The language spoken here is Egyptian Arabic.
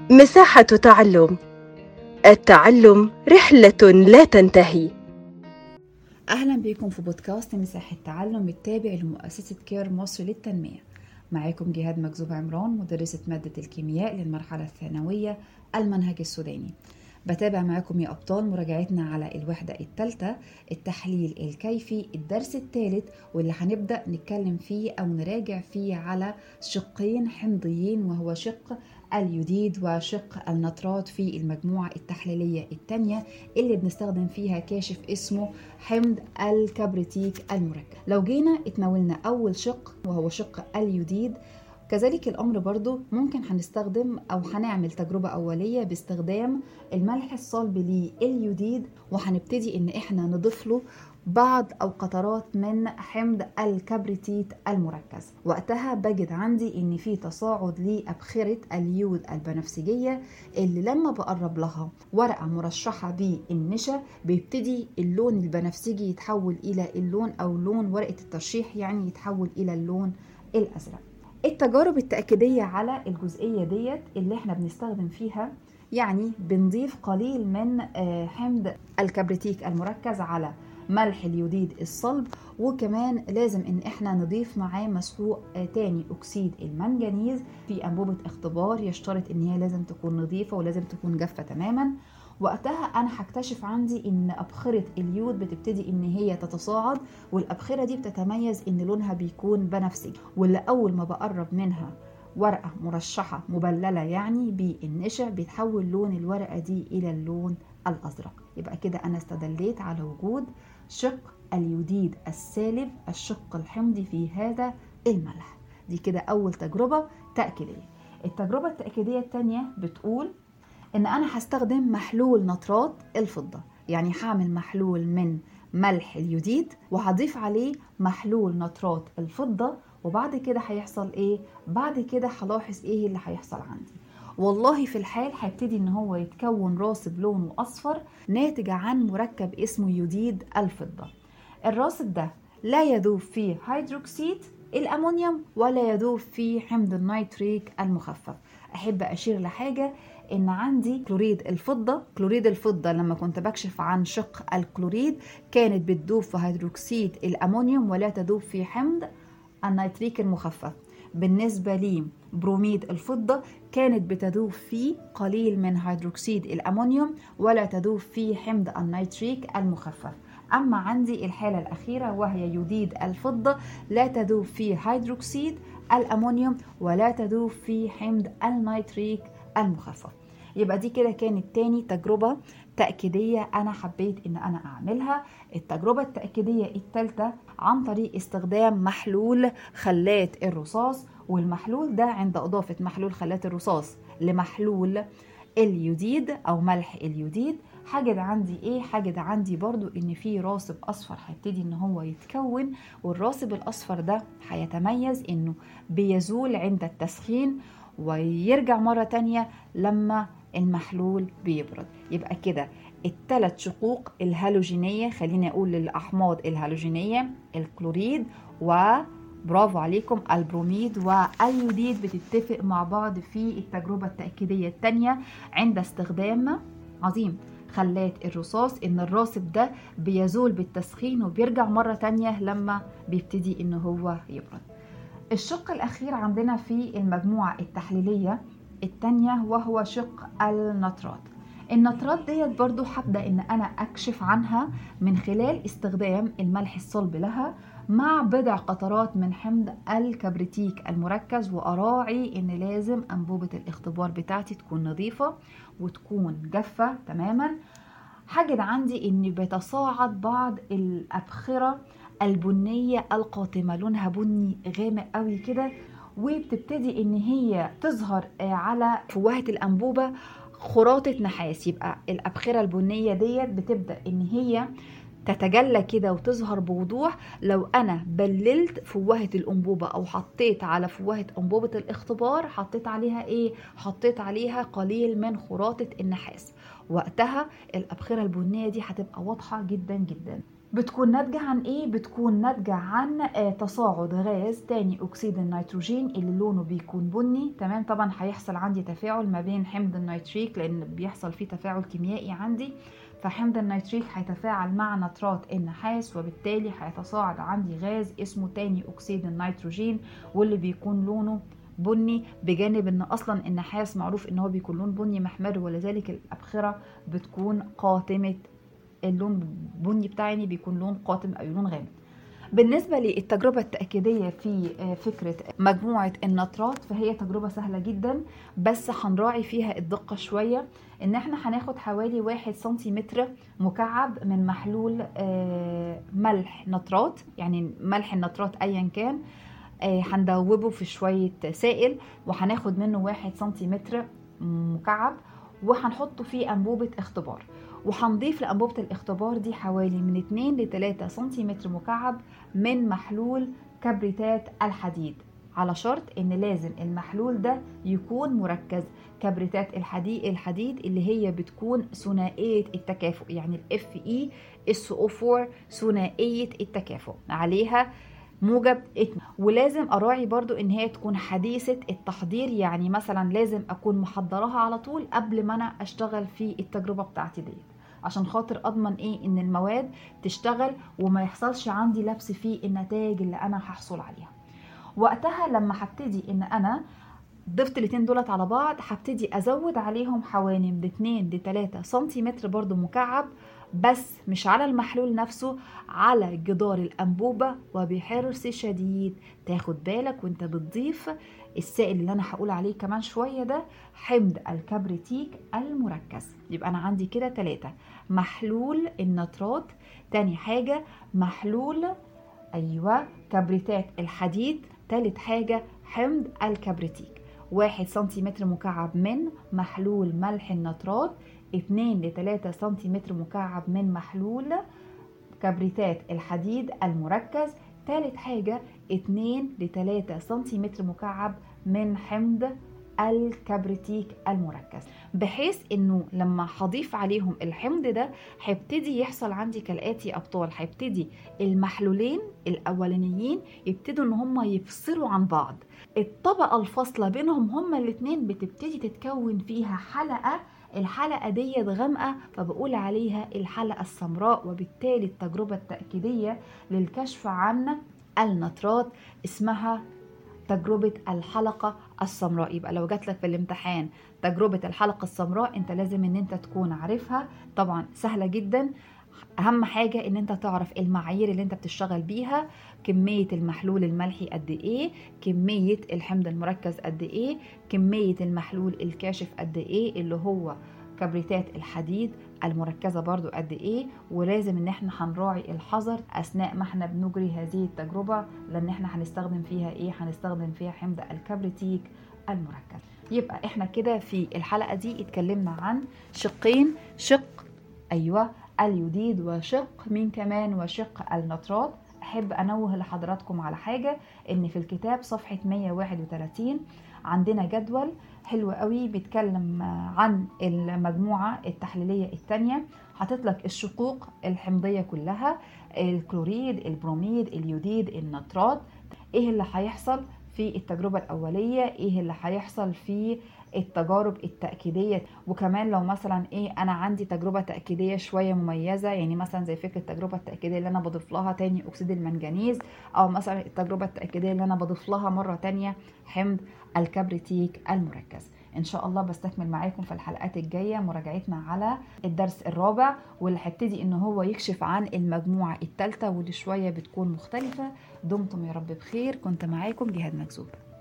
مساحة تعلم التعلم رحلة لا تنتهي أهلا بكم في بودكاست مساحة تعلم التابع لمؤسسة كير مصر للتنمية معاكم جهاد مكذوب عمران مدرسة مادة الكيمياء للمرحلة الثانوية المنهج السوداني بتابع معاكم يا أبطال مراجعتنا على الوحدة الثالثة التحليل الكيفي الدرس الثالث واللي هنبدأ نتكلم فيه أو نراجع فيه على شقين حمضيين وهو شق اليوديد وشق النترات في المجموعة التحليلية الثانية اللي بنستخدم فيها كاشف اسمه حمض الكبريتيك المركب لو جينا اتناولنا أول شق وهو شق اليوديد كذلك الأمر برضو ممكن هنستخدم أو هنعمل تجربة أولية باستخدام الملح الصلب لليوديد وهنبتدي إن إحنا نضيف له بعض أو قطرات من حمض الكبريتيت المركز وقتها بجد عندي ان في تصاعد لأبخرة اليود البنفسجية اللي لما بقرب لها ورقة مرشحة بالنشا بيبتدي اللون البنفسجي يتحول إلى اللون أو لون ورقة الترشيح يعني يتحول إلى اللون الأزرق التجارب التأكيدية على الجزئية ديت اللي احنا بنستخدم فيها يعني بنضيف قليل من حمض الكبريتيك المركز على ملح اليوديد الصلب وكمان لازم ان احنا نضيف معاه مسحوق تاني اكسيد المنجنيز في انبوبه اختبار يشترط ان هي لازم تكون نظيفه ولازم تكون جافه تماما وقتها انا هكتشف عندي ان ابخره اليود بتبتدي ان هي تتصاعد والابخره دي بتتميز ان لونها بيكون بنفسجي واللي اول ما بقرب منها ورقه مرشحه مبلله يعني بالنشا بيتحول لون الورقه دي الى اللون الازرق يبقى كده انا استدليت على وجود شق اليوديد السالب الشق الحمضي في هذا الملح دي كده اول تجربه تاكيديه التجربه التاكيديه الثانيه بتقول ان انا هستخدم محلول نترات الفضه يعني هعمل محلول من ملح اليوديد وهضيف عليه محلول نترات الفضه وبعد كده هيحصل ايه بعد كده هلاحظ ايه اللي هيحصل عندي والله في الحال هيبتدي ان هو يتكون راسب لونه اصفر ناتج عن مركب اسمه يوديد الفضه الراسب ده لا يذوب فيه هيدروكسيد الامونيوم ولا يذوب فيه حمض النيتريك المخفف احب اشير لحاجه ان عندي كلوريد الفضه كلوريد الفضه لما كنت بكشف عن شق الكلوريد كانت بتذوب في هيدروكسيد الامونيوم ولا تذوب في حمض النيتريك المخفف بالنسبة لي بروميد الفضة كانت بتذوب فيه قليل من هيدروكسيد الأمونيوم ولا تذوب فيه حمض النيتريك المخفف أما عندي الحالة الأخيرة وهي يوديد الفضة لا تذوب فيه هيدروكسيد الأمونيوم ولا تذوب فيه حمض النيتريك المخفف يبقى دي كده كانت تاني تجربة تأكيدية أنا حبيت إن أنا أعملها التجربة التأكيدية الثالثة عن طريق استخدام محلول خلات الرصاص والمحلول ده عند إضافة محلول خلات الرصاص لمحلول اليوديد أو ملح اليوديد حاجة عندي ايه حاجة عندي برضو ان في راسب اصفر هيبتدي ان هو يتكون والراسب الاصفر ده هيتميز انه بيزول عند التسخين ويرجع مرة تانية لما المحلول بيبرد يبقى كده الثلاث شقوق الهالوجينية خليني أقول للأحماض الهالوجينية الكلوريد و برافو عليكم البروميد واليوديد بتتفق مع بعض في التجربة التأكيدية الثانية عند استخدام عظيم خلات الرصاص ان الراسب ده بيزول بالتسخين وبيرجع مرة تانية لما بيبتدي ان هو يبرد الشق الأخير عندنا في المجموعة التحليلية التانية وهو شق النترات النترات ديت برضو هبدأ ان انا اكشف عنها من خلال استخدام الملح الصلب لها مع بضع قطرات من حمض الكبريتيك المركز واراعي ان لازم انبوبة الاختبار بتاعتي تكون نظيفة وتكون جافة تماما هجد عندي ان بيتصاعد بعض الابخرة البنية القاتمة لونها بني غامق قوي كده وبتبتدي ان هي تظهر على فوهة الانبوبة خراطة نحاس يبقى الابخرة البنية ديت بتبدأ ان هي تتجلى كده وتظهر بوضوح لو انا بللت فوهة الانبوبة او حطيت على فوهة انبوبة الاختبار حطيت عليها ايه حطيت عليها قليل من خراطة النحاس وقتها الابخرة البنية دي هتبقى واضحة جدا جدا بتكون ناتجة عن ايه؟ بتكون ناتجة عن آه، تصاعد غاز تاني اكسيد النيتروجين اللي لونه بيكون بني تمام طبعا هيحصل عندي تفاعل ما بين حمض النيتريك لان بيحصل فيه تفاعل كيميائي عندي فحمض النيتريك هيتفاعل مع نترات النحاس وبالتالي هيتصاعد عندي غاز اسمه تاني اكسيد النيتروجين واللي بيكون لونه بني بجانب ان اصلا النحاس معروف ان هو بيكون لون بني محمر ولذلك الابخره بتكون قاتمه اللون بني بتاعي بيكون لون قاتم او لون غامق بالنسبة للتجربة التأكيدية في آه، فكرة مجموعة النترات فهي تجربة سهلة جدا بس هنراعي فيها الدقة شوية ان احنا هناخد حوالي واحد سنتيمتر مكعب من محلول آه، ملح نترات يعني ملح النترات ايا كان آه، هندوبه في شوية سائل وهناخد منه واحد سنتيمتر مكعب وهنحطه في أنبوبة اختبار وهنضيف لأنبوبة الاختبار دي حوالي من 2 ل 3 سنتيمتر مكعب من محلول كبريتات الحديد على شرط ان لازم المحلول ده يكون مركز كبريتات الحديد الحديد اللي هي بتكون ثنائيه التكافؤ يعني الاف اي اس او 4 ثنائيه التكافؤ عليها موجب اتم ولازم اراعي برضو ان هي تكون حديثة التحضير يعني مثلا لازم اكون محضراها على طول قبل ما انا اشتغل في التجربة بتاعتي ديت عشان خاطر اضمن ايه ان المواد تشتغل وما يحصلش عندي لبس في النتائج اللي انا هحصل عليها وقتها لما هبتدي ان انا ضفت الاتنين دولت على بعض هبتدي ازود عليهم حوالي من 2 ل 3 سنتيمتر برضو مكعب بس مش على المحلول نفسه على جدار الأنبوبة وبحرص شديد تاخد بالك وانت بتضيف السائل اللي انا هقول عليه كمان شوية ده حمض الكبريتيك المركز يبقى انا عندي كده ثلاثة محلول النترات تاني حاجة محلول ايوه كبريتات الحديد تالت حاجة حمض الكبريتيك واحد سنتيمتر مكعب من محلول ملح النترات 2 ل 3 سنتيمتر مكعب من محلول كبريتات الحديد المركز ثالث حاجة 2 ل 3 سنتيمتر مكعب من حمض الكبريتيك المركز بحيث انه لما هضيف عليهم الحمض ده هيبتدي يحصل عندي كالاتي ابطال هيبتدي المحلولين الاولانيين يبتدوا ان هم يفصلوا عن بعض الطبقه الفاصله بينهم هما الاثنين بتبتدي تتكون فيها حلقه الحلقة ديت غامقة فبقول عليها الحلقة السمراء وبالتالي التجربة التأكيدية للكشف عن النترات اسمها تجربة الحلقة السمراء يبقى لو جات لك في الامتحان تجربة الحلقة السمراء انت لازم ان انت تكون عارفها طبعا سهلة جدا اهم حاجة ان انت تعرف المعايير اللي انت بتشتغل بيها كمية المحلول الملحي قد ايه كمية الحمض المركز قد ايه كمية المحلول الكاشف قد ايه اللي هو كبريتات الحديد المركزة برضو قد ايه ولازم ان احنا هنراعي الحذر اثناء ما احنا بنجري هذه التجربة لان احنا هنستخدم فيها ايه هنستخدم فيها حمض الكبريتيك المركز يبقى احنا كده في الحلقة دي اتكلمنا عن شقين شق ايوه اليوديد وشق مين كمان وشق النترات احب انوه لحضراتكم على حاجه ان في الكتاب صفحه 131 عندنا جدول حلو قوي بيتكلم عن المجموعه التحليليه الثانيه حاطط لك الشقوق الحمضيه كلها الكلوريد البروميد اليوديد النترات ايه اللي هيحصل في التجربه الاوليه ايه اللي هيحصل في التجارب التأكيدية وكمان لو مثلا ايه انا عندي تجربة تأكيدية شوية مميزة يعني مثلا زي فكرة التجربة التأكيدية اللي انا بضيف لها تاني اكسيد المنجنيز او مثلا التجربة التأكيدية اللي انا بضيف لها مرة تانية حمض الكبريتيك المركز ان شاء الله بستكمل معاكم في الحلقات الجايه مراجعتنا على الدرس الرابع واللي هيبتدي ان هو يكشف عن المجموعه الثالثه واللي شويه بتكون مختلفه دمتم يا رب بخير كنت معاكم جهاد مكذوب